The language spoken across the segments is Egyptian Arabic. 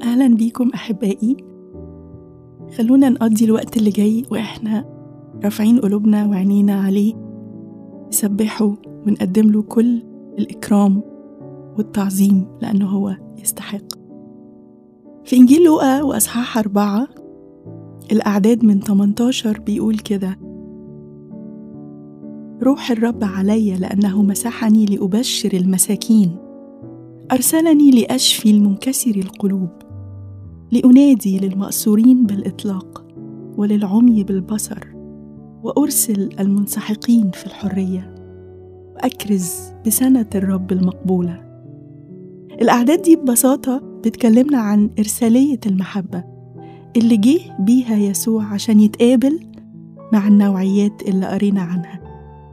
أهلا بيكم أحبائي خلونا نقضي الوقت اللي جاي وإحنا رافعين قلوبنا وعينينا عليه نسبحه ونقدم له كل الإكرام والتعظيم لأنه هو يستحق في إنجيل لوقا وأصحاح أربعة الأعداد من 18 بيقول كده روح الرب علي لأنه مسحني لأبشر المساكين أرسلني لأشفي المنكسر القلوب لأنادي للمأسورين بالإطلاق وللعمي بالبصر وأرسل المنسحقين في الحرية وأكرز بسنة الرب المقبولة الأعداد دي ببساطة بتكلمنا عن إرسالية المحبة اللي جه بيها يسوع عشان يتقابل مع النوعيات اللي قرينا عنها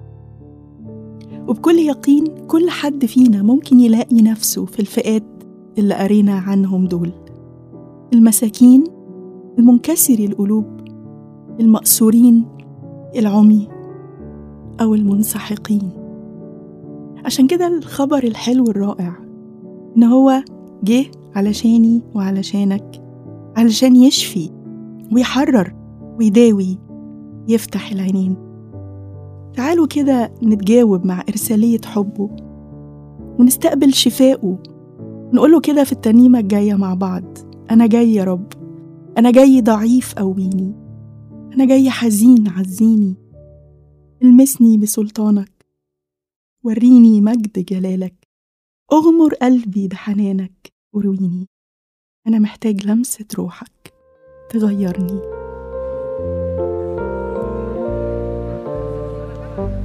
وبكل يقين كل حد فينا ممكن يلاقي نفسه في الفئات اللي قرينا عنهم دول المساكين المنكسري القلوب المأسورين العمي أو المنسحقين عشان كده الخبر الحلو الرائع إن هو جه علشاني وعلشانك علشان يشفي ويحرر ويداوي يفتح العينين تعالوا كده نتجاوب مع إرسالية حبه ونستقبل شفائه نقوله كده في الترنيمة الجاية مع بعض أنا جاي يا رب أنا جاي ضعيف قويني أنا جاي حزين عزيني المسني بسلطانك وريني مجد جلالك أغمر قلبي بحنانك ورويني أنا محتاج لمسة روحك تغيرني